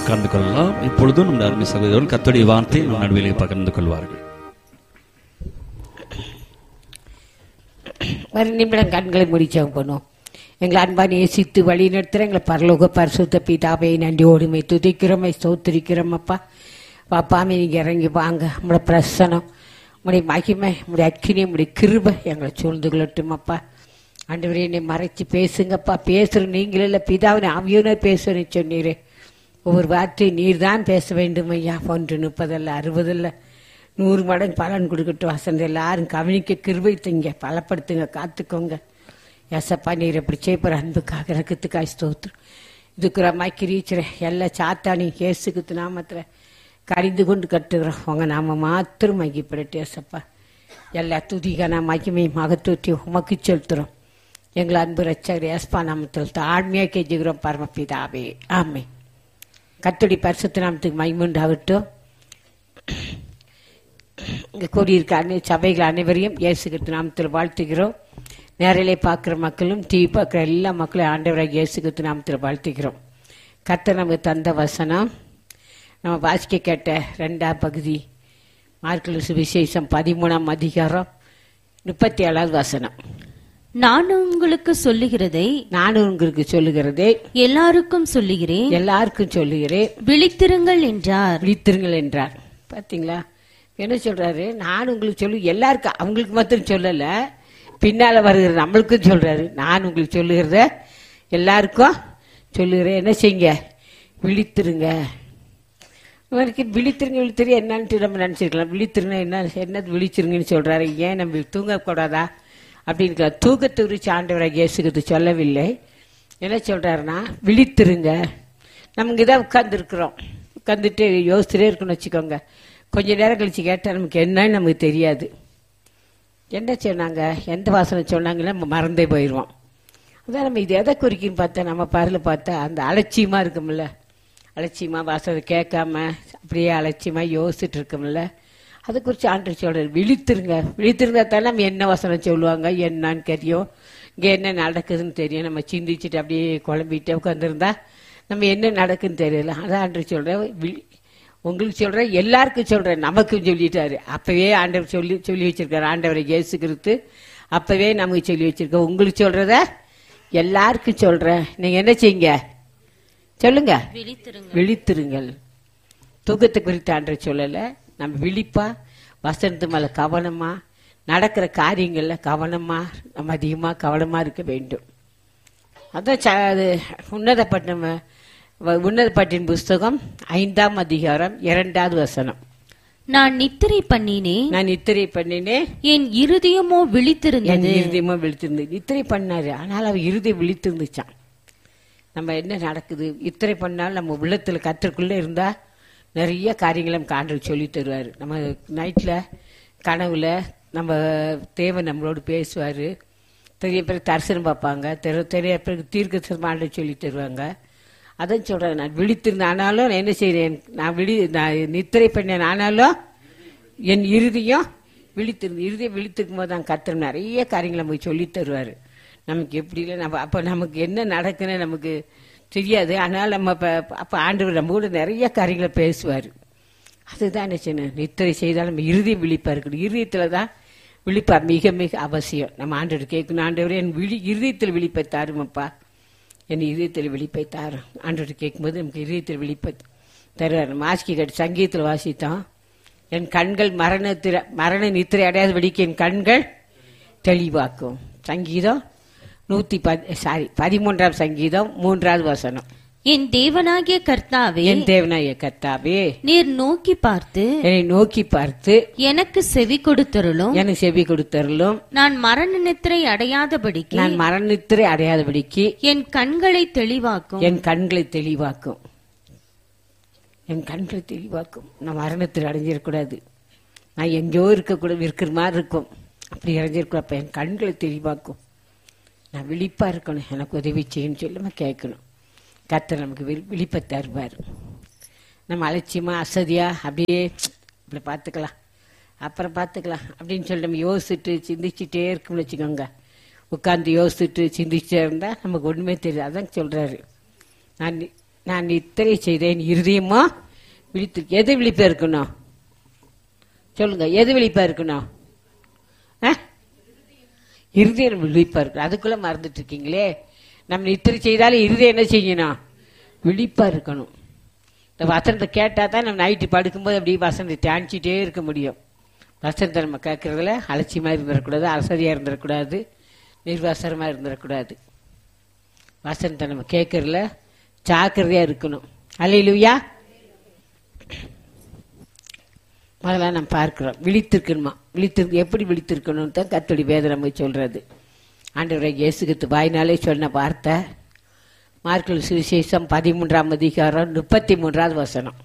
உட்கார்ந்து கொள்ளலாம் இப்பொழுதும் நம்முடைய அருமை சகோதரர்கள் கத்தோடைய வார்த்தை நம் நடுவிலே பகிர்ந்து கொள்வார்கள் ஒரு நிமிடம் கண்களை முடிச்சவங்க பண்ணுவோம் எங்களை அன்பா நேசித்து வழி நடத்துகிற எங்களை பரலோக பரிசுத்த பிதாவை நன்றியோடுமை துதிக்கிறோமை ஸ்தோத்திரிக்கிறோம் அப்பா பாப்பாமே நீங்கள் இறங்கி வாங்க உங்களோட பிரசனம் உங்களுடைய மகிமை உங்களுடைய அக்கினி உங்களுடைய கிருபை எங்களை சூழ்ந்து கொள்ளட்டும் அப்பா ஆண்டவரே என்னை மறைச்சு பேசுங்கப்பா பேசுகிற நீங்களே இல்லை பிதாவின் ஆவியோனர் பேசுறேன்னு சொன்னீரே ஒவ்வொரு வார்த்தை நீர் தான் பேச வேண்டும் ஐயா ஒன்று முப்பதல்ல அறுபதல்ல நூறு மடங்கு பலன் கொடுக்கட்டும் வசந்த எல்லாரும் கவனிக்க கிருபை திங்க பலப்படுத்துங்க காத்துக்கோங்க எசப்பா நீர் எப்படி செய்யப்படுற அன்புக்காக ரக்கத்துக்காய் ஸ்தோத்திரம் இதுக்குற கிரீச்சிற எல்லா சாத்தானி இயேசுக்கு நாமத்துல கரிந்து கொண்டு கட்டுகிறோம் உங்க நாம மாத்திரம் மகிப்படட்டு எசப்பா எல்லா துதிகான மகிமை மகத்துவத்தை உமக்கு செலுத்துறோம் எங்களை அன்பு ரச்சகர் ஏஸ்பா நாமத்தில் தாழ்மையாக கெஞ்சுகிறோம் பரமபிதாவே ஆமே கத்துடி பரிசுத்த நாமத்துக்கு மகிமுண்டாகட்டும் இங்கே கூடியிருக்க அனை சபைகள் அனைவரையும் இயேசு கிறிஸ்து நாமத்தில் வாழ்த்துகிறோம் நேரிலே பார்க்குற மக்களும் டிவி பார்க்குற எல்லா மக்களும் ஆண்டவராக இயேசு கிறிஸ்து நாமத்தில் வாழ்த்துகிறோம் கர்த்தர் நமக்கு தந்த வசனம் நம்ம வாசிக்க கேட்ட ரெண்டாம் பகுதி மார்க்கல் சுவிசேஷம் பதிமூணாம் அதிகாரம் முப்பத்தி ஏழாவது வசனம் நான் உங்களுக்கு சொல்லுகிறதை நானும் உங்களுக்கு சொல்லுகிறதே எல்லாருக்கும் சொல்லுகிறேன் எல்லாருக்கும் சொல்லுகிறேன் விழித்திருங்கள் என்றார் விழித்திருங்கள் என்றார் பாத்தீங்களா என்ன சொல்றாரு நான் உங்களுக்கு சொல்லு எல்லாருக்கும் அவங்களுக்கு மாத்திரம் சொல்லல பின்னால வருகிற நம்மளுக்கும் சொல்றாரு நான் உங்களுக்கு சொல்லுகிறத எல்லாருக்கும் சொல்லுகிறேன் என்ன செய்யுங்க விழித்திருங்க இவருக்கு விழித்திருங்க விழித்திரு என்னன்ட்டு நம்ம நினைச்சிருக்கலாம் விழித்திருங்க என்ன என்னது விழிச்சிருங்கன்னு சொல்றாரு ஏன் நம்ம தூங்கக்கூடாதா அப்படின்னு தூக்கத்தை உரிச்சு ஆண்டவராக இயேசுகிறது சொல்லவில்லை என்ன சொல்றாருன்னா விழித்திருங்க நமக்கு இதான் உட்கார்ந்துருக்குறோம் உட்காந்துட்டு யோசிச்சுட்டே இருக்கணும்னு வச்சுக்கோங்க கொஞ்ச நேரம் கழிச்சு கேட்டால் நமக்கு என்னன்னு நமக்கு தெரியாது என்ன சொன்னாங்க எந்த வாசனை சொன்னாங்களோ நம்ம மறந்தே போயிடுவோம் அதான் நம்ம இது எதை குறிக்குன்னு பார்த்தா நம்ம பாரில் பார்த்தா அந்த அலட்சியமாக இருக்கும்ல அலட்சியமாக வாசனை கேட்காம அப்படியே அலட்சியமாக யோசிச்சுட்டு இருக்கோம்ல அதை குறித்து ஆண்டு சொல்றாரு விழித்திருங்க விழித்திருந்தா தான் நம்ம என்ன வசனம் சொல்லுவாங்க என்னன்னு தெரியும் இங்கே என்ன நடக்குதுன்னு தெரியும் நம்ம சிந்திச்சுட்டு அப்படியே குழம்பிட்டு உட்காந்துருந்தா நம்ம என்ன நடக்குன்னு தெரியல அதான் ஆண்டு சொல்கிறேன் விழி உங்களுக்கு சொல்கிறேன் எல்லாருக்கும் சொல்கிறேன் நமக்கும் சொல்லிட்டாரு அப்போவே ஆண்டவர் சொல்லி சொல்லி வச்சிருக்காரு ஆண்டவரை இயேசு கிறிஸ்து அப்போவே நமக்கு சொல்லி வச்சிருக்க உங்களுக்கு சொல்கிறத எல்லாருக்கும் சொல்கிறேன் நீங்கள் என்ன செய்யுங்க சொல்லுங்க விழித்திருங்கள் தூக்கத்தை குறித்து ஆண்டவர் சொல்லலை நம்ம விழிப்பா வசனத்து மேலே கவனமா நடக்கிற காரியங்கள்ல கவனமா நம்ம அதிகமா கவனமா இருக்க வேண்டும் அதான் ச- அது உன்னதப்பட்டினம் வ- உன்னதப்பட்டின் புஸ்தகம் ஐந்தாம் அதிகாரம் இரண்டாவது வசனம் நான் நித்திரை பண்ணினேன் நான் நித்திரை பண்ணினேன் என் இருதயமோ என் விழித்திருந்தது இருதயமா விழித்திருந்தது நித்திரை பண்ணாரு ஆனால் அவர் இருதயம் விழித்திருந்துச்சான் நம்ம என்ன நடக்குது இத்திரை பண்ணாலும் நம்ம உள்ளத்துல கத்திற்குள்ள இருந்தா நிறைய காரியங்களை நமக்கு ஆண்டவர் சொல்லி தருவார் நம்ம நைட்ல கனவுல நம்ம தேவன் நம்மளோடு பேசுவார் பெரிய பேர் தரிசனம் பார்ப்பாங்க தெரு- தெரிய பேருக்கு தீர்க்க ஆண்டவர் சொல்லி தருவாங்க அதான் சொல்றேன் நான் விழித்திருந்தேன் ஆனாலும் நான் என்ன செய்றேன் நான் விழி நான் நித்திரை பண்ணேன் ஆனாலும் என் இறுதியும் விழித்திருந்து இறுதியம் விழித்திருக்கும் போது தான் கர்த்தர் நிறைய காரியங்களை நமக்கு சொல்லி தருவார் நமக்கு எப்படி இல்லை நம்ம அப்போ நமக்கு என்ன நடக்குன்னு நமக்கு தெரியாது ஆனால் நம்ம இப்போ அப்போ ஆண்டவர் நம்ம கூட நிறைய காரியங்களை பேசுவார் அதுதான் என்ன செய்யணும் நித்திரை செய்தால் நம்ம இறுதியம் விழிப்பாக இருக்கணும் இறுதியத்தில் தான் விழிப்பா மிக மிக அவசியம் நம்ம ஆண்டவர் கேட்கணும் ஆண்டவரே என் விழி இருதயத்தில் விழிப்பை தாருமப்பா என் இதயத்தில் விழிப்பை தாரும் ஆண்டவர் கேட்கும்போது நமக்கு இதயத்தில் விழிப்பை தருவார் மாஸ்கி கட்டு சங்கீதத்தில் வாசித்தோம் என் கண்கள் மரணத்திர மரண நித்திரை அடையாதபடிக்கு என் கண்கள் தெளிவாக்கும் சங்கீதம் நூத்தி சாரி பதிமூன்றாம் சங்கீதம் மூன்றாவது வசனம் என் தேவனாகிய கர்த்தாவே என் தேவனாய கர்த்தாவே நீர் நோக்கி பார்த்து என்னை நோக்கி பார்த்து எனக்கு செவி கொடுத்தருளும் எனக்கு செவி கொடுத்தருளும் நான் மரண நித்திரை அடையாதபடிக்கு நான் மரணத்திரை அடையாதபடிக்கு என் கண்களை தெளிவாக்கும் என் கண்களை தெளிவாக்கும் என் கண்களை தெளிவாக்கும் நான் மரணத்தில் அடைஞ்சிடக்கூடாது நான் எங்கேயோ இருக்கக்கூடாது இருக்கிற மாதிரி இருக்கும் அப்படி அடைஞ்சிருக்கூடாது அப்போ என் கண்களை தெளிவாக்கும் நான் விழிப்பா இருக்கணும் எனக்கு உதவி செய்யணும்னு சொல்லி நம்ம கேட்கணும் கர்த்தர் நமக்கு வி- விழிப்பை தருவார் நம்ம அலட்சியமா அசதியா அப்படியே இப்படி பார்த்துக்கலாம் அப்புறம் பார்த்துக்கலாம் அப்படின்னு சொல்லி நம்ம யோசிச்சுட்டு சிந்திச்சுட்டே இருக்கோம்னு வச்சுக்கோங்க உட்காந்து யோசிச்சுட்டு சிந்திச்சுட்டே இருந்தால் நமக்கு ஒன்றுமே தெரியாது அதான் சொல்கிறாரு நான் நி- நான் நித்திரை செய்தேன் இருதயமா விழித்து எது விழிப்பா இருக்கணும் சொல்லுங்க எது விழிப்பா இருக்கணும் ஆ? இருதயம் விழிப்பா இருக்கணும் அதுக்குள்ள மறந்துட்டு இருக்கீங்களே நம்ம நித்திரை செய்தாலும் இருதயம் என்ன செய்யணும் விழிப்பா இருக்கணும் இந்த வசனத்தை கேட்டால் தான் நம்ம நைட்டு படுக்கும்போது அப்படியே வசனத்தை தியானிச்சிட்டே இருக்க முடியும் வசனத்தை நம்ம கேட்கறதுல அலட்சியமாக இருந்துடக்கூடாது அசதியாக இருந்துடக்கூடாது நிர்வாசரமாக இருந்துடக்கூடாது வசனத்தை நம்ம கேட்கறதுல ஜாக்கிரதையாக இருக்கணும் அல்லையிலுயா முதல்ல நம்ம பார்க்கிறோம் விழித்திருக்கணுமா விழித்திருக்கு எப்படி விழித்திருக்கணும்னு தான் கத்தோடி வேதம் நமக்கு சொல்றது ஆண்டவரை இயேசுகித்து வாய்னாலே சொன்ன வார்த்தை மார்க்கல் சுவிசேஷம் பதிமூன்றாம் அதிகாரம் முப்பத்தி மூன்றாவது வசனம்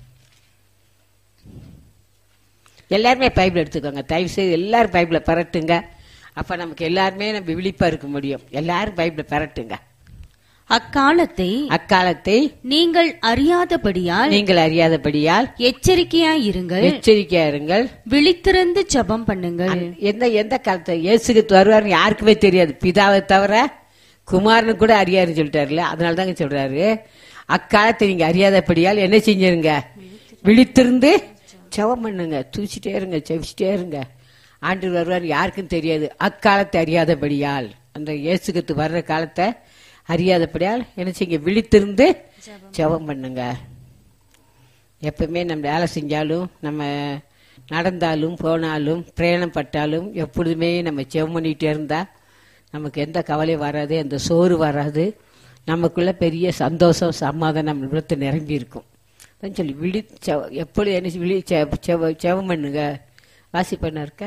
எல்லாருமே பைபிள் எடுத்துக்கோங்க தயவு செய்து எல்லாரும் பைபிளை பரட்டுங்க அப்ப நமக்கு எல்லாருமே நம்ம விழிப்பா இருக்க முடியும் எல்லாரும் பைபிளை பரட்டுங்க அக்காலத்தை அக்காலத்தை நீங்கள் அறியாதபடியால் நீங்கள் அறியாதபடியால் எச்சரிக்கையாயிருங்கள் எச்சரிக்கையா இருங்கள் விழித்திருந்து ஜெபம் பண்ணுங்கள் அந்த- எந்த எந்த காலத்தை இயேசுக்கு வருவார்னு யாருக்குமே தெரியாது பிதாவை தவிர குமாரனு கூட அறியாருன்னு சொல்லிட்டாருல அதனால தாங்க சொல்றாரு அக்காலத்தை நீங்க அறியாதபடியால் என்ன செஞ்சிருங்க விழித்திருந்து ஜெபம் பண்ணுங்க தூச்சிட்டே இருங்க செவிச்சிட்டே இருங்க ஆண்டு வருவார் யாருக்கும் தெரியாது அக்காலத்தை அறியாதபடியால் அந்த இயேசுக்கு வர்ற காலத்தை அறியாதபடியால் என்ன செய்யுங்க விழித்திருந்து ஜெபம் பண்ணுங்க எப்பவுமே நம்ம வேலை செஞ்சாலும் நம்ம நடந்தாலும் போனாலும் பிரயாணம் பட்டாலும் எப்பொழுதுமே நம்ம ஜெபம் பண்ணிகிட்டே இருந்தால் நமக்கு எந்த கவலையும் வராது எந்த சோறு வராது நமக்குள்ள பெரிய சந்தோஷம் சமாதானம் நம்ம விழுத்து நிரம்பி இருக்கும் அதான் சொல்லி விழி செவ எப்பொழுது என்ன விழி செவ செவ செவம் பண்ணுங்க வாசி பண்ண இருக்க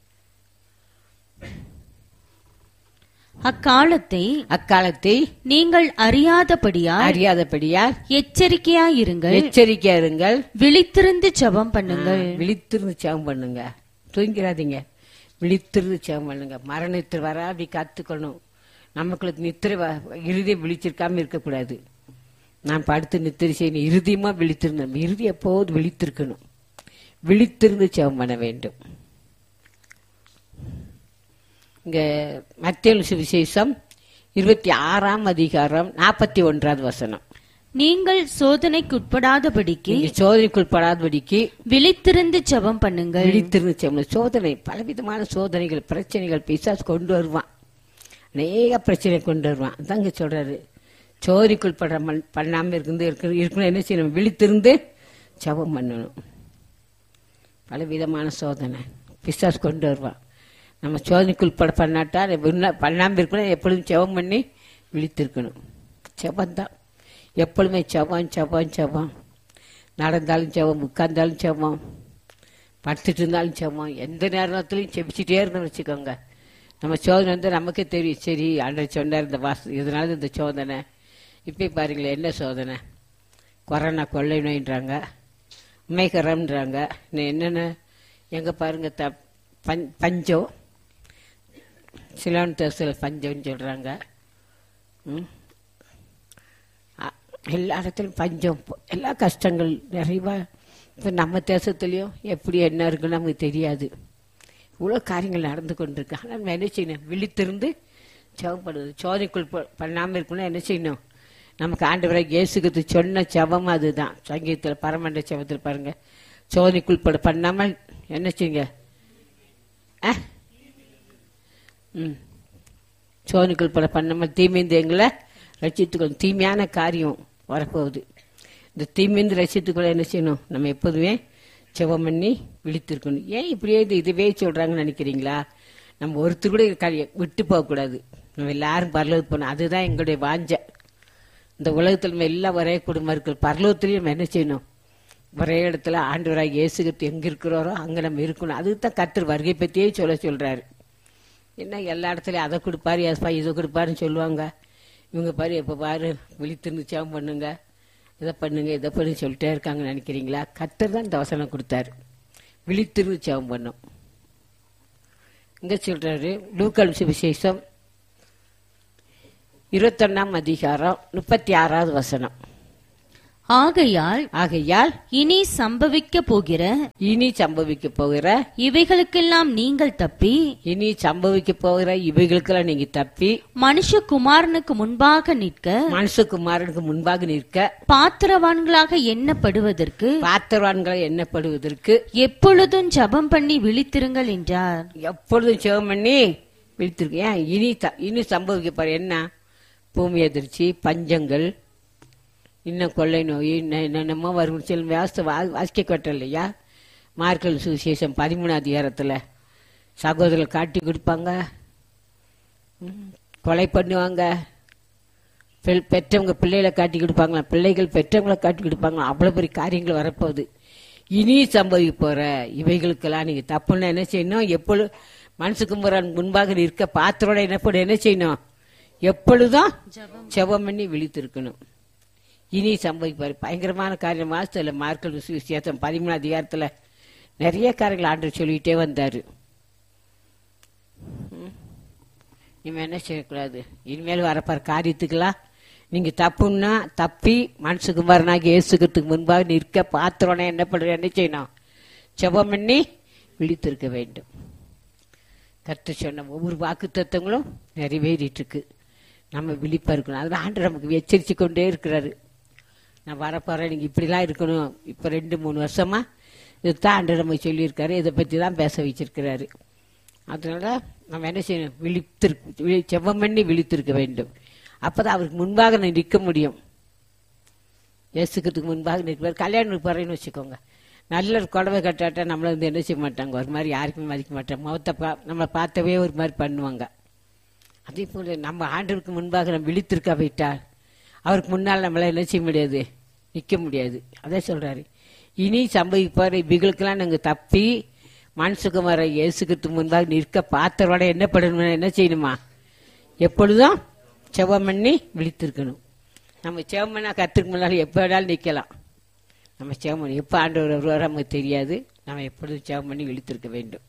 அக்காலத்தை அக்காலத்தை நீங்கள் அறியாதபடியால் அறியாதபடியால் எச்சரிக்கையாயிருங்கள் எச்சரிக்கையா இருங்கள் விழித்திருந்து ஜெபம் பண்ணுங்கள் விழித்திருந்து சேவம் பண்ணுங்க தூங்கிறாதீங்க விழித்திருந்து சேவம் பண்ணுங்க மரணத்தில் வர அப்படி கத்துக்கணும் நமக்கு நித்திரை வ- இறுதியை விழிச்சிருக்காம இருக்கக்கூடாது நான் படுத்து நித்திரை செய்யணும் இறுதியமா விழித்திருந்தோம் இறுதி எப்போது விழித்திருக்கணும் விழித்திருந்து சேவம் பண்ண வேண்டும் இங்க மத்திய சுவிசேஷம் இருபத்தி ஆறாம் அதிகாரம் நாற்பத்தி ஒன்றாவது வசனம் நீங்கள் சோதனைக்குட்படாதபடிக்கு நீங்க சோதனைக்குள் படாதபடிக்கு விழித்திருந்து ஜெபம் பண்ணுங்கள் விழித்திருந்து செய்யணும். சோதனை பலவிதமான சோதனைகள் பிரச்சனைகள் பிசாசு கொண்டு வருவான் அநேக பிரச்சனை கொண்டு வருவான் அதாங்க சொல்றாரு சோதனைக்குள் பட பண்ணாம இருந்து இருக்கு- இருக்கணும் என்ன செய்யணும் விழித்திருந்து ஜெபம் பண்ணணும் பலவிதமான சோதனை பிசாசு கொண்டு வருவான் நம்ம சோதனைக்குள் பட பண்ணாட்டா பண்ணாமல் இருக்கணும் எப்பொழுதும் ஜெபம் பண்ணி விழித்திருக்கணும் ஜெபந்தான் எப்பொழுதுமே ஜெபம் ஜெபம் ஜெபம் நடந்தாலும் ஜெபம் உட்கார்ந்தாலும் ஜெபம் படுத்துட்டு இருந்தாலும் ஜெபம் எந்த நேரத்துலையும் செபிச்சிட்டே இருந்தோம்னு வச்சுக்கோங்க நம்ம சோதனை வந்து நமக்கே தெரியும் சரி ஆண்டவர் சொன்னார் இந்த வாச இதனால இந்த சோதனை இப்போ பாருங்களேன் என்ன சோதனை கொரோனா கொள்ளை நோயின்றாங்க உமைகரம்ன்றாங்க இன்னும் என்னென்ன எங்கே பாருங்க த பஞ் பஞ்சம் சிலோன் தேசத்தில் பஞ்சம்னு சொல்கிறாங்க ம் அ- எல்லா இடத்துலையும் பஞ்சம் எல்லா கஷ்டங்கள் நிறைவா இப்போ நம்ம தேசத்துலேயும் எப்படி என்ன இருக்குன்னு நமக்கு தெரியாது இவ்வளோ காரியங்கள் நடந்து கொண்டிருக்கு ஆனால் நம்ம என்ன செய்யணும் விழித்திருந்து ஜெபப்படுது சோதனைக்குள் பண்ணாமல் இருக்கணும் என்ன செய்யணும் நமக்கு ஆண்டவரை இயேசுக்கு சொன்ன ஜெபம் அதுதான் சங்கீதத்தில் பரமண்ட ஜெபத்தில் பாருங்க சோதனைக்குள் பட பண்ணாமல் என்ன செய்யுங்க ஆ ம் சோதனைக்குள் பட பண்ணாமல் தீமைந்து எங்களை ரட்சித்துக்கொள்ளும் தீமையான காரியம் வரப்போகுது இந்த தீமைந்து ரட்சித்துக்கொள்ள என்ன செய்யணும் நம்ம எப்போதுமே செவம் பண்ணி விழித்திருக்கணும் ஏன் இப்படியே இது இதுவே சொல்றாங்கன்னு நினைக்கிறீங்களா நம்ம ஒருத்தர் கூட காரிய விட்டு போகக்கூடாது நம்ம எல்லாரும் பரலோகத்து போகணும் அதுதான் எங்களுடைய வாஞ்சை இந்த உலகத்தில் நம்ம எல்லாம் ஒரே குடும்பம் இருக்கிற பரலோகத்திலையும் நம்ம என்ன செய்யணும் ஒரே இடத்துல ஆண்டவராக இயேசுகிட்டு எங்க இருக்கிறோரோ அங்க நம்ம இருக்கணும் அதுக்கு தான் கத்தர் வருகை பத்தியே சொல்ல சொல்றாரு என்ன எல்லா இடத்துலயும் அதை கொடுப்பாரு ஏசப்பா இதை கொடுப்பாருன்னு சொல்லுவாங்க இவங்க பாரு எப்போ பாரு விழித்திருந்து சேவம் பண்ணுங்க இதை பண்ணுங்க இதை பண்ணு சொல்லிட்டே இருக்காங்கன்னு நினைக்கிறீங்களா கத்தர் தான் இந்த வசனம் கொடுத்தாரு விழித்திருந்து சேவம் பண்ணும் இங்க சொல்றாரு லூக்கல் சுவிசேஷம் இருபத்தொன்னாம் அதிகாரம் முப்பத்தி ஆறாவது வசனம் ஆகையால் ஆகையால் இனி சம்பவிக்க போகிற இனி சம்பவிக்க போகிற இவைகளுக்கெல்லாம் நீங்கள் தப்பி இனி சம்பவிக்க போகிற இவைகளுக்கெல்லாம் நீங்க தப்பி மனுஷகுமாரனுக்கு முன்பாக நிற்க மனுஷகுமாரனுக்கு முன்பாக நிற்க பாத்திரவான்களாக எண்ணப்படுவதற்கு பாத்திரவான்களை எண்ணப்படுவதற்கு எப்பொழுதும் ஜெபம் பண்ணி விழித்திருங்கள் என்றார் எப்பொழுதும் சிவம் பண்ணி விழித்திருக்கு ஏன் இனி த- இனி சம்பவிக்க போற என்ன பூமி எதிர்ச்சி பஞ்சங்கள் இன்னும் கொள்ளை நோய் இன்னும் என்னென்னமோ வரும் சில வாச வாசிக்க கட்டல இல்லையா மார்க்கல் சுவிசேஷம் பதிமூணு அதிகாரத்தில் சகோதரர்கள் காட்டி கொடுப்பாங்க ம், கொலை பண்ணுவாங்க பெல்- பெற்றவங்க பிள்ளைகளை காட்டி கொடுப்பாங்களா பிள்ளைகள் பெற்றவங்களை காட்டி கொடுப்பாங்களா அவ்வளோ பெரிய காரியங்கள் வரப்போகுது இனி சம்பவிக்க போற இவைகளுக்கெல்லாம் நீங்க தப்புன்னா என்ன செய்யணும் எப்பொழுது மனசுக்கு முன்பாக நிற்க பாத்திரோட என்ன பண்ண என்ன செய்யணும் எப்பொழுதும் செபம் பண்ணி விழித்திருக்கணும் இனி சம்பவிப்பார் பயங்கரமான காரியம் மாசத்துல மார்க்கல் விசேஷம் பதிமூணு அதிகாரத்துல நிறைய காரியங்கள் ஆண்டு சொல்லிட்டே வந்தாரு ம். இனிமே என்ன செய்யக்கூடாது இனிமேல் வரப்பார் காரியத்துக்கெல்லாம் நீங்க தப்புன்னா தப்பி மனசுக்குமாரனாகி இயேசுக்கிறதுக்கு முன்பாக நிற்க பாத்திரோனே என்ன பண்ற என்ன செய்யணும் செபம் பண்ணி விழித்திருக்க வேண்டும் கர்த்தர் சொன்ன ஒவ்வொரு வாக்கு தத்துவங்களும் நிறைவேறிட்டு இருக்கு நம்ம விழிப்பா இருக்கணும் அதில் ஆண்டு நமக்கு எச்சரித்து கொண்டே இருக்கிறாரு நான் வரப்போறேன் நீங்க இப்படிலாம் இருக்கணும் இப்போ ரெண்டு மூணு வருஷமா இதுதான் ஆண்டு நமக்கு சொல்லியிருக்காரு இதை பற்றி தான் பேச வச்சிருக்கிறாரு அதனால நம்ம என்ன செய்யணும் விழித்திருக்கு விழி- செவ்வம் பண்ணி விழித்திருக்க வேண்டும் அப்பதான் அவருக்கு முன்பாக நான் நிற்க முடியும் இயேசுக்கிறதுக்கு முன்பாக நிற்பார் கல்யாணம் போறேன்னு வச்சுக்கோங்க நல்ல ஒரு புடவை கட்டாட்டா நம்மள வந்து என்ன செய்ய மாட்டாங்க ஒரு மாதிரி யாருக்குமே மதிக்க மாட்டாங்க முகத்தை பா நம்மளை பார்த்தவே ஒரு மாதிரி பண்ணுவாங்க அதே போல நம்ம ஆண்டவருக்கு முன்பாக நம்ம விழித்திருக்க போயிட்டால் அவருக்கு முன்னால் நம்மளால என்ன செய்ய முடியாது நிற்க முடியாது அதான் சொல்றாரு இனி சம்பவிப்பார் இவைகளுக்கெல்லாம் நாங்கள் தப்பி மனசுக்குமார இயேசுக்கிறதுக்கு முன்பாக நிற்க பாத்திரோட என்ன பண்ணணும் என்ன செய்யணுமா எப்பொழுதும் செவம் பண்ணி விழித்திருக்கணும் நம்ம செவம் பண்ணா கத்துக்கு முன்னாடி எப்போ வேணாலும் நிற்கலாம் நம்ம செவம் பண்ணி எப்போ ஆண்டவர் வருவாரோ நமக்கு தெரியாது நம்ம எப்பொழுதும் செவம் பண்ணி விழித்திருக்க வேண்டும்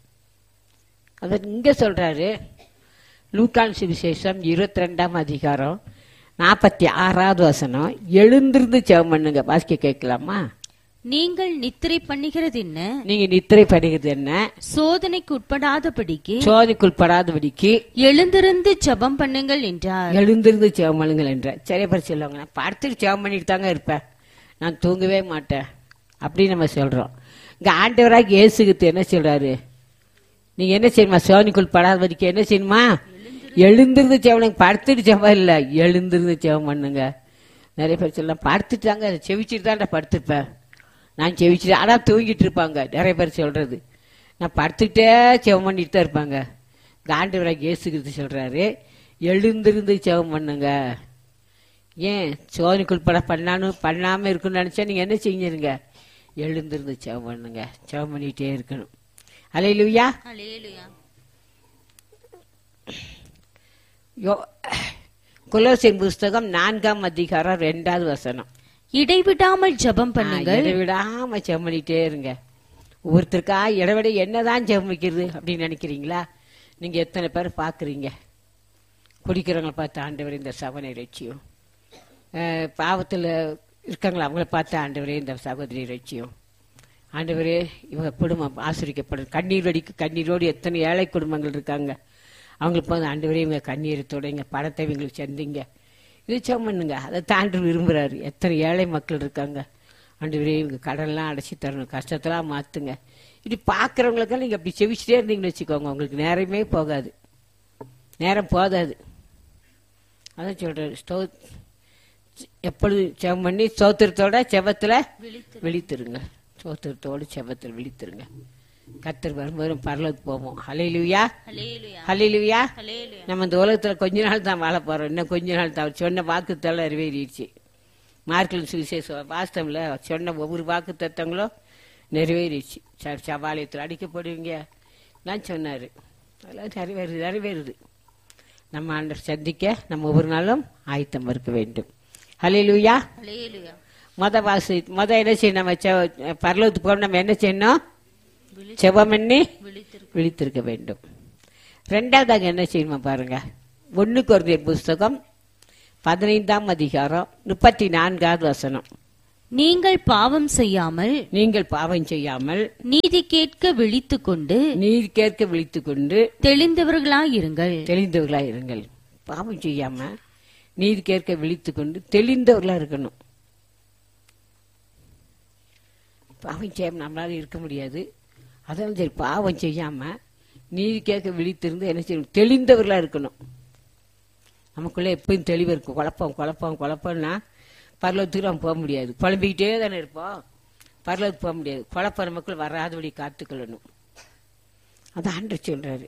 அவர் இங்க சொல்றாரு லூக்கான் சுவிசேஷம் இருபத்தி ரெண்டாம் அதிகாரம் நாற்பத்தி ஆறாவது வசனம் எழுந்திருந்து செவம் பண்ணுங்க வாசிக்க கேட்கலாமா நீங்கள் நித்திரை பண்ணுகிறது என்ன நீங்க நித்திரை பண்ணுகிறது என்ன சோதனைக்கு உட்படாதபடிக்கு சோதிக்குள்படாதபடிக்கு எழுந்திருந்து ஜெபம் பண்ணுங்கள் என்றார் எழுந்திருந்து செவம் பண்ணுங்கள் என்ற சில பேர் சொல்லுவாங்க நான் படுத்துட்டு செவம் பண்ணிட்டு தாங்க இருப்பேன் நான் தூங்கவே மாட்டேன் அப்படின்னு நம்ம சொல்றோம் இங்க ஆண்டவராக இயேசுகிட்டு என்ன சொல்றாரு நீங்க என்ன செய்யணுமா சோனிக்குள் படாதபடிக்கு என்ன செய்யணுமா எழுந்திருந்து செவனுங்க படுத்துட்டு செவம் இல்லை எழுந்திருந்து செவம் பண்ணுங்க நிறைய பேர் சொல்லலாம் படுத்துட்டாங்க செவிச்சிட்டு தான்டா படுத்துருப்பேன் நான் செவிச்சிட்டு ஆனால் தூங்கிட்டு இருப்பாங்க நிறைய பேர் சொல்றது நான் படுத்துக்கிட்டே செவம் பண்ணிட்டு தான் இருப்பாங்க காண்டவராக இயேசுகிறது சொல்றாரு எழுந்திருந்து செவம் பண்ணுங்க ஏன் சோனிக்குள் பட பண்ணாலும் பண்ணாம இருக்குன்னு நினைச்சா நீங்க என்ன செஞ்சிருங்க எழுந்திருந்து செவம் பண்ணுங்க செவம் பண்ணிட்டே இருக்கணும் அலையிலுயா யோ குலோசின் புஸ்தகம் நான்காம் அதிகாரம் ரெண்டாவது வசனம் இடைவிடாமல் ஜெபம் பண்ணுங்கள் இடைவிடாம செவம் பண்ணிட்டே இருங்க ஒவ்வொருத்தருக்கா இடைவிட என்னதான் செவம் வைக்கிறது அப்படின்னு நினைக்கிறீங்களா நீங்க எத்தனை பேர் பாக்குறீங்க குடிக்கிறவங்களை பார்த்து ஆண்டவர் இந்த சவனை ரட்சியும் அஹ், பாவத்துல இருக்காங்களா அவங்கள பார்த்து ஆண்டவரே இந்த சகோதரி ரட்சியும் ஆண்டவரே இவங்க குடும்பம் ஆசிரிக்கப்படும் கண்ணீர் வடிக்கு கண்ணீரோடு எத்தனை ஏழை குடும்பங்கள் இருக்காங்க அவங்களுக்கு போது ஆண்டவரே இவங்க கண்ணீரை தொடங்க படத்தை இவங்களுக்கு செந்தீங்க இது பண்ணுங்க அதை தாண்டி விரும்புறாரு எத்தனை ஏழை மக்கள் இருக்காங்க ஆண்டவரே இவங்க கடன்லாம் அடைச்சி தரணும் கஷ்டத்தெல்லாம் மாத்துங்க இப்படி பார்க்குறவங்களுக்கெல்லாம் நீங்க அப்படி செவிச்சிட்டே இருந்தீங்கன்னு வச்சுக்கோங்க உங்களுக்கு நேரமே போகாது நேரம் போதாது அதான் சொல்றாரு ஸ்தோ எப்பொழுது செவம் பண்ணி சோத்திரத்தோட செவத்துல விழித்திருங்க சோத்திரத்தோட செவத்தில் விழித்திருங்க கத்தர் வரும்போது பரலோக்கு போவோம் ஹலையிலுயா ஹலையிலுயா நம்ம இந்த உலகத்துல கொஞ்ச நாள் தான் வாழ போறோம் இன்னும் கொஞ்ச நாள் தான் அவர் சொன்ன வாக்கு தள்ள நிறைவேறிடுச்சு மார்க்கல் சுவிசேஷம் வாஸ்தவம்ல சொன்ன ஒவ்வொரு வாக்கு தத்தங்களும் நிறைவேறிடுச்சு ச- சபாலயத்தில் அடிக்கப்படுவீங்க நான் சொன்னாரு அதெல்லாம் நிறைவேறுது நிறைவேறுது நம்ம ஆண்டவர் சந்திக்க நம்ம ஒவ்வொரு நாளும் ஆயத்தம் இருக்க வேண்டும் ஹalleluya மொத வாசி மொத என்ன செய்யணும் நம்ம செவ- பரலோகத்துக்கு போக நம்ம என்ன செய்யணும் செவம் பண்ணி விழித்திருக்க வேண்டும் ரெண்டாவதாக என்ன செய்யணுமா பாருங்க ஒன்னு குறைந்த புஸ்தகம் பதினைந்தாம் அதிகாரம் முப்பத்தி நான்காவது வசனம் நீங்கள் பாவம் செய்யாமல் நீங்கள் பாவம் செய்யாமல் நீதி கேட்க விழித்துக் கொண்டு நீர் கேட்க விழித்துக் கொண்டு தெளிந்தவர்களாயிருங்கள் தெளிந்தவர்களாக இருங்கள் பாவம் செய்யாம நீர் கேட்க விழித்துக் கொண்டு தெளிந்தவர்களா இருக்கணும் பாவம் செய்யாம நம்மளால இருக்க முடியாது அதான் சரி பாவம் செய்யாம நீதி கேட்க விழித்திருந்து என்ன செய்யணும் தெளிந்தவர்களா இருக்கணும் நமக்குள்ள எப்பயும் தெளிவு இருக்கும் குழப்பம் குழப்பம் குழப்பம்னா பரலோகத்துக்கு நம்ம போக முடியாது குழம்பிக்கிட்டே தானே இருப்போம் பரலோகத்துக்கு போக முடியாது குழப்பம் நமக்குள்ள வராதபடி காத்துக்கொள்ளணும் அதான் ஆண்டவர் சொல்றாரு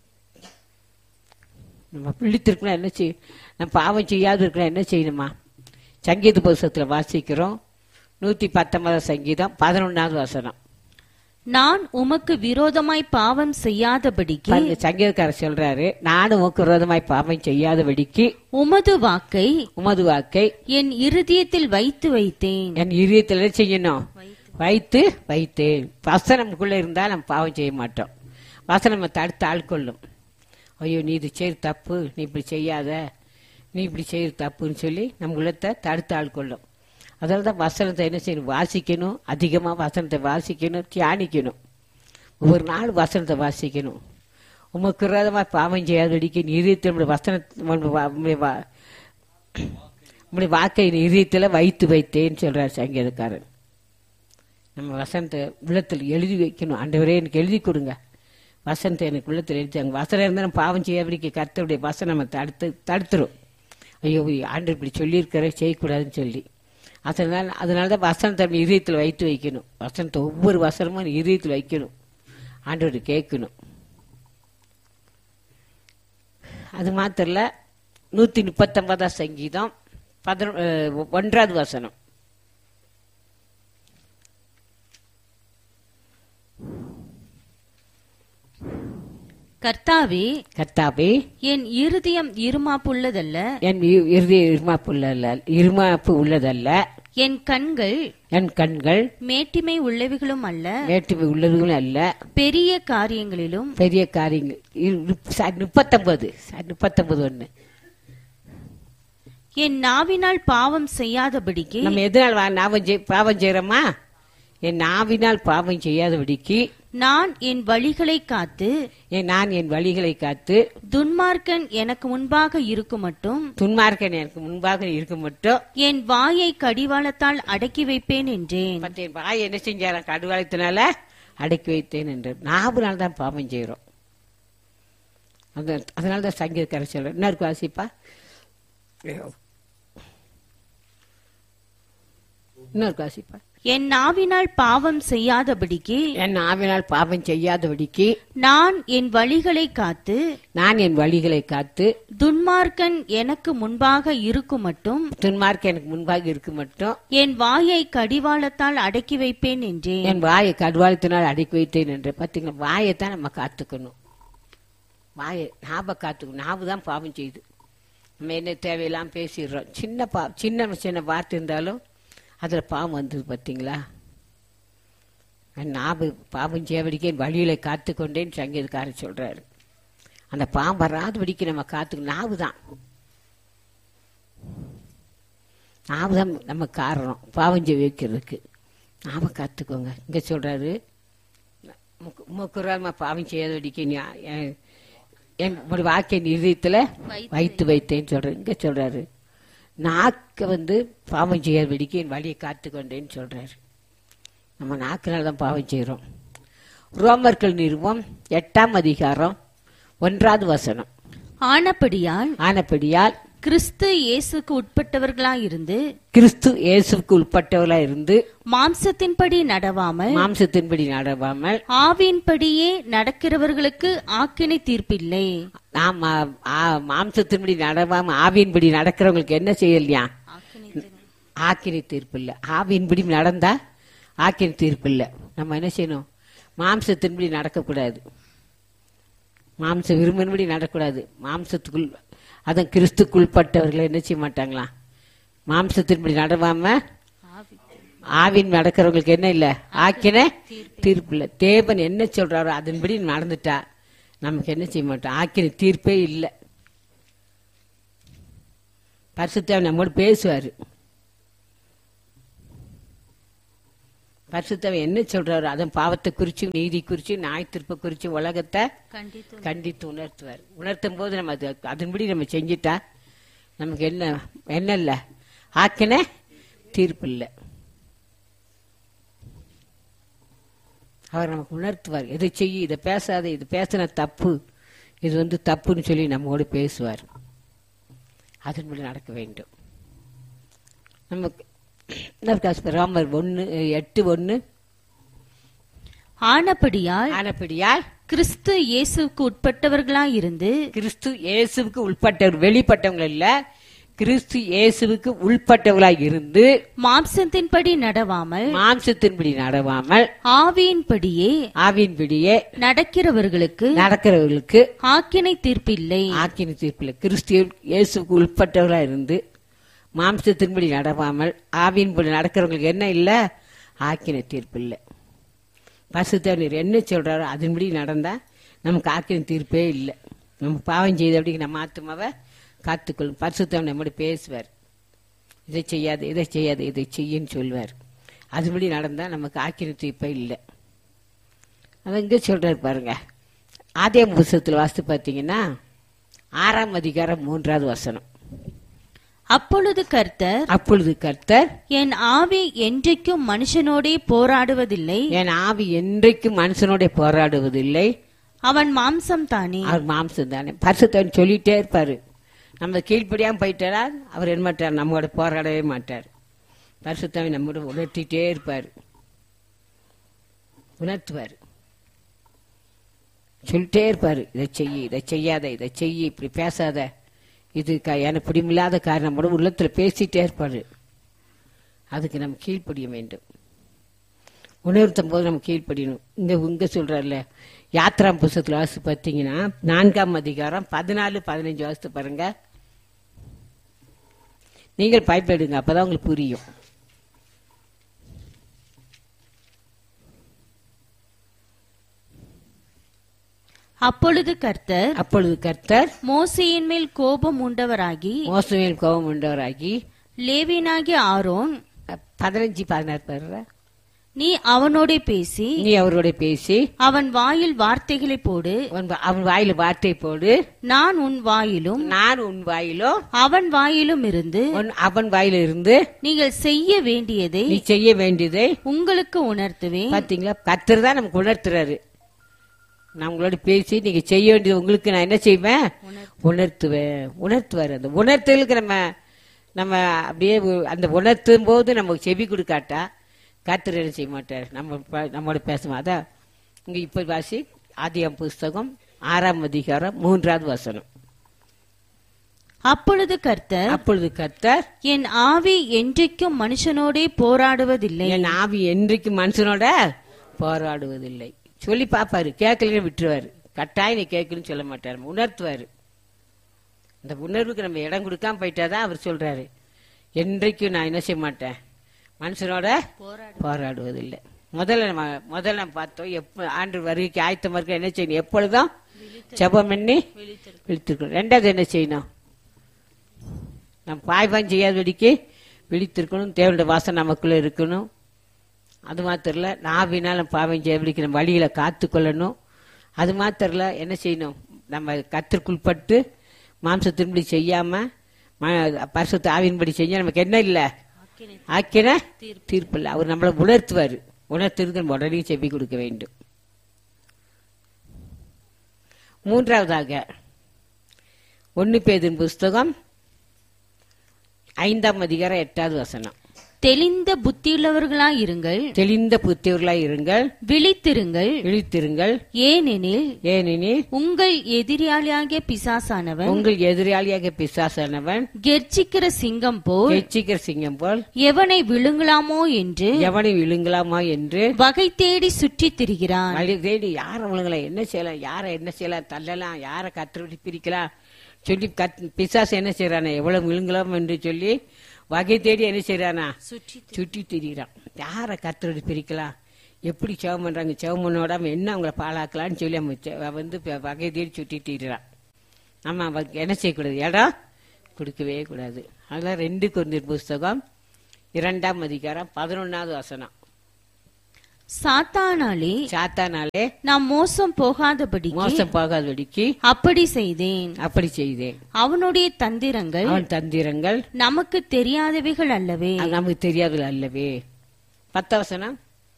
நம்ம விழித்திருக்கணும் என்ன செய்யும் நம்ம பாவம் செய்யாது இருக்கணும் என்ன செய்யணுமா சங்கீத புஸ்தகத்தில் வாசிக்கிறோம் நூத்தி பத்தொன்பதாம் சங்கீதம் பதினொன்னாவது வசனம் நான் உமக்கு விரோதமாய் பாவம் செய்யாதபடிக்கு பாருங்க சங்கீதக்காரர் சொல்றாரு நானும் உமக்கு விரோதமாய் பாவம் செய்யாதபடிக்கு உமது வாக்கை உமது வாக்கை என் இருதயத்தில் வைத்து வைத்தேன் என் இதயத்தில் என்ன செய்யணும் வைத்து வைத்தேன் வசனம் நமக்குள்ள இருந்தால் நம்ம பாவம் செய்ய மாட்டோம் வசனம் நம்ம தடுத்து ஆள்கொள்ளும் ஐயோ நீ இது செய்ய தப்பு நீ இப்படி செய்யாத நீ இப்படி செய்யற தப்புன்னு சொல்லி நம்ம உள்ளத்தை தடுத்து ஆள்கொள்ளும் அதனால தான் வசனத்தை என்ன செய்யணும் வாசிக்கணும் அதிகமாக வசனத்தை வாசிக்கணும் தியானிக்கணும் ஒவ்வொரு நாள் வசனத்தை வாசிக்கணும் உமக்கு விரோதமாக பாவம் செய்யாதபடிக்கு நீ இதயத்தில் நம்முடைய வசன நம்முடைய வா- நம்முடைய வா- நம்முடைய வாக்கை நீ இதயத்தில் வைத்து வைத்தேன்னு சொல்றார் சங்கீதக்காரன் நம்ம வசனத்தை உள்ளத்தில் எழுதி வைக்கணும் ஆண்டவரே எனக்கு எழுதி கொடுங்க வசனத்தை எனக்கு உள்ளத்தில் எழுதி அங்கே வசனம் இருந்தால் நம்ம பாவம் செய்யாதபடிக்கு கர்த்தருடைய வசனம் நம்ம தடுத்து தடுத்துரும் ஐயோ ஆண்டு இப்படி சொல்லியிருக்கிற செய்யக்கூடாதுன்னு சொல்லி அதனால அதனால தான் வசனத்தை நம்ம இதயத்தில் வைத்து வைக்கணும் வசனத்தை ஒவ்வொரு வசனமும் இதயத்தில் வைக்கணும் ஆண்டவர் கேட்கணும் அது மாத்திரம் இல்ல நூத்தி முப்பத்தொன்பதாம் சங்கீதம் பதினொ அஹ் ஒன்றாவது வசனம் கர்த்தாவே கர்த்தாவே என் இருதயம் இருமாப்புள்ளதல்ல என் இ- இருதய இருமாப்பு உள்ளதல்ல இருமாப்பு உள்ளதல்ல என் கண்கள் என் கண்கள் மேட்டிமை உள்ளவைகளும் அல்ல வேற்றுமை உள்ளதுகளும் அல்ல பெரிய காரியங்களிலும் பெரிய காரியங்கள் இரு- முப்ப- ச- முப்பத்தொன்பது ச- முப்பத்தொன்பது ஒண்ணு என் நாவினால் பாவம் செய்யாதபடிக்கு நம்ம எதனால் வா- நாவம் செய்- பாவம் செய்யறோமா என் நாவினால் பாவம் செய்யாதபடிக்கு நான் என் வழிகளை காத்து என் நான் என் வழிகளை காத்து துன்மார்க்கன் எனக்கு முன்பாக இருக்கும் மட்டும் துன்மார்க்கன் எனக்கு முன்பாக இருக்க மட்டும் என் வாயை கடிவாளத்தால் அடக்கி வைப்பேன் என்றேன் மற்ற என் வாய் என்ன செஞ்சாராம் கடுவாளத்தினால அடக்கி வைத்தேன் என்று நாவுனால தான் பாவம் செய்கிறோம் அந்த அதனால தான் சங்கீதக்காரர் சொல்றேன் என்ன இருக்கு வாசிப்பா இன்னொரு வாசிப்பா என் நாவினால் பாவம் செய்யாதபடிக்கு என் நாவினால் பாவம் செய்யாதபடிக்கு நான் என் வழிகளை காத்து நான் என் வழிகளை காத்து துன்மார்க்கன் எனக்கு முன்பாக இருக்கும் மட்டும் துன்மார்க்க எனக்கு முன்பாக இருக்கு மட்டும் என் வாயை கடிவாளத்தால் அடக்கி வைப்பேன் என்றேன் என் வாயை கடுவாளத்தினால் அடக்கி வைத்தேன் என்று பார்த்தீங்களா வாயை தான் நம்ம காத்துக்கணும் வாயை ஞாபகம் காத்துக்கணும் நாவு தான் பாவம் செய்யுது நம்ம என்ன தேவையெல்லாம் பேசிடுறோம் சின்ன பா சின்ன சின்ன வார்த்தை இருந்தாலும் அதில் பாவம் வந்தது பார்த்தீங்களா நாவு பாவம் செய்யபடிக்கு என் வழியில காத்துக்கொண்டேன்னு சங்கீதக்காரர் சொல்றாரு அந்த பாவம் வராதபடிக்கு நம்ம காத்துக்கணும் நாவு தான் நாவு தான் நம்ம காரணம் பாவம் செய்ய வைக்கிறதுக்கு நாம காத்துக்கோங்க இங்க சொல்றாரு முக்குறாம பாவம் செய்யாதபடிக்கு நீ என் என் உங்களுடைய வாக்கை நிறுத்தல வைத்து வைத்தேன்னு சொல்றாரு இங்க சொல்றாரு நாக்க வந்து பாவம் செய்யாதபடிக்கு என் வழியை காத்துக்கொண்டேன்னு சொல்றாரு நம்ம நாக்கினால தான் பாவம் செய்கிறோம் ரோமர்கள் நிறுவம் எட்டாம் அதிகாரம் ஒன்றாவது வசனம் ஆனபடியால் ஆனப்படியால் கிறிஸ்து இயேசுக்கு உட்பட்டவர்களாயிருந்து கிறிஸ்து இயேசுக்கு உட்பட்டவளா இருந்து மாம்சத்தின்படி நடவாமல் மாம்சத்தின்படி நடவாமல் ஆவியின்படியே நடக்கிறவர்களுக்கு ஆக்கினை தீர்ப்பில்லை நாம் மா- ஆ- மாம்சத்தின்படி நடவாம ஆவியின்படி நடக்கிறவங்களுக்கு என்ன செய்யலையா ஆக்கினை தீர்ப்பு இல்லை ஆவியின்படி நடந்தா ஆக்கினை தீர்ப்பு இல்லை நம்ம என்ன செய்யணும் மாம்சத்தின்படி நடக்கக்கூடாது மாம்ச விரும்பின்படி நடக்கூடாது மாம்சத்துக்குள் அதான் கிறிஸ்துக்குள்பட்டவர்கள் என்ன செய்ய மாட்டாங்களா மாம்சத்தின்படி நடவாம ஆவின் நடக்கிறவங்களுக்கு என்ன இல்ல ஆக்கின தீர்ப்பு இல்ல தேவன் என்ன சொல்றாரோ அதன்படி நடந்துட்டா நமக்கு என்ன செய்ய மாட்டோம் ஆக்கின தீர்ப்பே இல்லை பரிசுத்தவர் நம்மோடு பேசுவாரு பரிசுத்தவன் என்ன சொல்றாரு அதன் பாவத்தை குறிச்சு நீதி குறிச்சு நாய் திருப்ப குறிச்சு உலகத்தை கண்டித்து கண்டித்து உணர்த்துவார் உணர்த்தும் போது நம்ம அது அதன்படி நம்ம செஞ்சிட்டா நமக்கு என்ன என்ன இல்லை ஆக்கின தீர்ப்பு இல்லை அவர் நமக்கு உணர்த்துவார் இதை செய்ய இதை பேசாத இது பேசின தப்பு இது வந்து தப்புன்னு சொல்லி நம்மோடு பேசுவார் அதன்படி நடக்க வேண்டும் நமக்கு என்ன ராமர் ஒன்று எட்டு ஒன்று ஆனபடியால் ஆனப்படியால் கிறிஸ்து இயேசுவுக்கு உட்பட்டவர்களாயிருந்து கிறிஸ்து இயேசுவுக்கு உள்பட்டவர் வெளிப்பட்டவங்க இல்ல கிறிஸ்து இயேசுவுக்கு உள்பட்டவர்களாய் இருந்து மாம்சத்தின்படி நடவாமல் மாம்சத்தின்படி நடவாமல் ஆவியின்படியே ஆவியின்படியே நடக்கிறவர்களுக்கு நடக்கிறவர்களுக்கு ஆக்கினை தீர்ப்பில்லை ஆக்கின தீர்ப்பில் கிறிஸ்து இயேசுவுக்கு உட்பட்டவர்களா இருந்து மாம்சத்தின்படி நடவாமல் ஆவியின்படி நடக்கிறவங்களுக்கு என்ன இல்ல ஆக்கின தீர்ப்பு இல்லை பசுத்தவனர் என்ன சொல்றாரோ அதன்படி நடந்தா நமக்கு ஆக்கின தீர்ப்பே இல்லை நம்ம பாவம் செய்த அப்படி நம்ம ஆத்மாவை காத்துக்கொள்ளும் பரிசுத்தவன் நம்மோட பேசுவார் இதை செய்யாது இதை செய்யாது இதை செய்யன்னு சொல்வார் அதுபடி நடந்தா நமக்கு ஆக்கின தீர்ப்பே இல்லை அதை இங்கே சொல்றாரு பாருங்க ஆதிய புஸ்தகத்தில் வாசித்து பார்த்தீங்கன்னா ஆறாம் அதிகாரம் மூன்றாவது வசனம் அப்பொழுது கர்த்தர் அப்பொழுது கர்த்தர் என் ஆவி என்றைக்கும் மனுஷனோடே போராடுவதில்லை என் ஆவி என்றைக்கும் மனுஷனோட போராடுவதில்லை அவன் மாம்சம் தானே அவர் மாம்சம் தானே பரிசுத்தவன் சொல்லிட்டே இருப்பாரு நம்ம கீழ்ப்படியாம போயிட்டாரா அவர் என்ன மாட்டார் நம்மோட போராடவே மாட்டார் பரிசுத்தவன் நம்மோட உணர்த்திட்டே இருப்பார் உணர்த்துவார் சொல்லிட்டே இருப்பாரு இதை செய்ய இதை செய்யாத இதை செய்ய இப்படி பேசாத இது க- எனக்கு பிடிமில்லாத காரணம் நம்மோட உள்ளத்துல பேசிட்டே இருப்பாரு அதுக்கு நம்ம கீழ்ப்படிய வேண்டும் உணர்த்தும் போது நம்ம கீழ்ப்படியணும் இங்க இங்க சொல்றாருல யாத்ரா புஸ்தகத்துல வாசி பார்த்தீங்கன்னா நான்காம் அதிகாரம் பதினாலு பதினஞ்சு வாசித்து பாருங்க நீங்கள் பயப்படுங்க அப்பதான் உங்களுக்கு புரியும் அப்பொழுது கர்த்தர் அப்பொழுது கர்த்தர் மோசையின் மேல் கோபம் உண்டவராகி மோசமையில் கோபம் உண்டவராகி லேவியனாகிய ஆரோன் பதினஞ்சு பதினாறு பாருங்க நீ அவனோடே பேசி நீ அவரோட பேசி அவன் வாயில் வார்த்தைகளை போடு அவன் வா- அவன் வாயில வார்த்தை போடு நான் உன் வாயிலும் நான் உன் வாயிலோ அவன் வாயிலும் இருந்து உன் அவன் வாயில இருந்து நீங்கள் செய்ய வேண்டியதை நீ செய்ய வேண்டியதை உங்களுக்கு உணர்த்துவேன் பாத்தீங்களா கர்த்தர் தான் நமக்கு உணர்த்துறாரு நான் உங்களோட பேசி நீங்க செய்ய வேண்டியது உங்களுக்கு நான் என்ன செய்வேன் உணர்த்துவேன் உணர்த்துவார் அந்த உணர்த்தலுக்கு நம்ம நம்ம அப்படியே உ- அந்த உணர்த்தும் போது நமக்கு செவி கொடுக்காட்டா கர்த்தர் என்ன செய்ய மாட்டார் நம்ம ப- நம்மோட பேசுவோம் அதான் இங்க இப்ப வாசி ஆதியாம் புஸ்தகம் ஆறாம் அதிகாரம் மூன்றாவது வசனம் அப்பொழுது கர்த்தர் அப்பொழுது கர்த்தர் என் ஆவி என்றைக்கும் மனுஷனோடே போராடுவதில்லை என் ஆவி என்றைக்கு மனுஷனோட போராடுவதில்லை சொல்லி பாப்பாரு கேட்கலன்னு விட்டுருவாரு கட்டாயம் நீ கேட்கணும்னு சொல்ல மாட்டாரு உணர்த்துவாரு இந்த உணர்வுக்கு நம்ம இடம் கொடுக்காம போயிட்டாதான் அவர் சொல்றாரு என்றைக்கும் நான் என்ன செய்ய மாட்டேன் மனுஷனோட போராடுவதில்லை முதல்ல நம்ம முதல்ல நம்ம பார்த்தோம் எப்ப ஆண்டு வருகைக்கு ஆயத்தமா இருக்க என்ன செய்யணும் எப்பொழுதும் ஜெபம் பண்ணி விழித்திருக்கணும் ரெண்டாவது என்ன செய்யணும் நம்ம பாய்பான் செய்யாதபடிக்கு விழித்திருக்கணும் தேவனுடைய வாசம் நமக்குள்ள இருக்கணும் அது மாத்திரம் இல்ல நாவினாலும் பாவம் செய்யபடிக்கு நம்ம வழியில காத்து கொள்ளணும் அது மாத்திரம் இல்ல என்ன செய்யணும் நம்ம கத்திற்குள்பட்டு மாம்சத்தின்படி செய்யாம ம- பரிசுத்த ஆவியின்படி செஞ்சா நமக்கு என்ன இல்ல ஆக்கின தீர்ப்பு இல்ல அவர் நம்மளை உணர்த்துவார் உணர்த்துறதுக்கு நம்ம உடனே செவி கொடுக்க வேண்டும் மூன்றாவதாக ஒன்னு பேதின் புஸ்தகம் ஐந்தாம் அதிகாரம் எட்டாவது வசனம் தெளிந்த புத்தியுள்ளவர்களாயிருங்கள் தெளிந்த புத்தியவர்களாய் இருங்கள் விழித்திருங்கள் இழித்திருங்கள் ஏனெனில் ஏனெனில் உங்கள் எதிராளியாகிய பிசாசானவன் உங்கள் எதிராளியாக பிசாசானவன் கெர்ச்சிக்கிற சிங்கம் போல் எச்சிக்கிற சிங்கம் போல் எவனை விழுங்கலாமோ என்று எவனை விழுங்கலாமா என்று வகை தேடி சுற்றித் திரிகிறான் வழி தேடி யார விழுங்கலாம் என்ன செய்யலாம் யாரை என்ன செய்யலாம் தள்ளலாம் யாரை கற்றுவிட்டு பிரிக்கலாம் சொல்லி கத் பிசாசு என்ன செய்யறானா எவ்வளவு விழுங்கலாம் என்று சொல்லி வகை தேடி என்ன செய்யறானா சுற்றி திரிகிறான் யாரை கற்றுவிட்டு பிரிக்கலாம் எப்படி செவம் பண்றாங்க செவம் பண்ணோட அவன் என்ன அவங்கள பாழாக்கலாம்னு சொல்லி அவன் செ- அவன் வந்து ப- வகை தேடி சுற்றி திரிகிறான் ஆமா அவனுக்கு என்ன செய்யக்கூடாது இடம் கொடுக்கவே கூடாது அதெல்லாம் ரெண்டு குருந்தீர் புஸ்தகம் இரண்டாம் அதிகாரம் பதினொன்னாவது வசனம் சாத்தானாலே சாத்தானாலே நாம் மோசம் போகாதபடி மோசம் போகாதபடிக்கு அப்படி செய்தேன் அப்படி செய்தேன் அவனுடைய தந்திரங்கள் அவன் தந்திரங்கள் நமக்கு தெரியாதவைகள் அல்லவே அது நமக்கு தெரியாதது அல்லவே பத்தவசனம்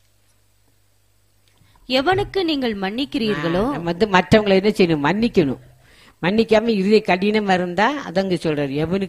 எவனுக்கு நீங்கள் மன்னிக்கிறீர்களோ நம்ம வந்து மற்றவங்களை என்ன செய்யணும் மன்னிக்கணும் மன்னிக்காம இருதய கடினமா இருந்தா அதங்க சொல்றாரு எவனுக்கு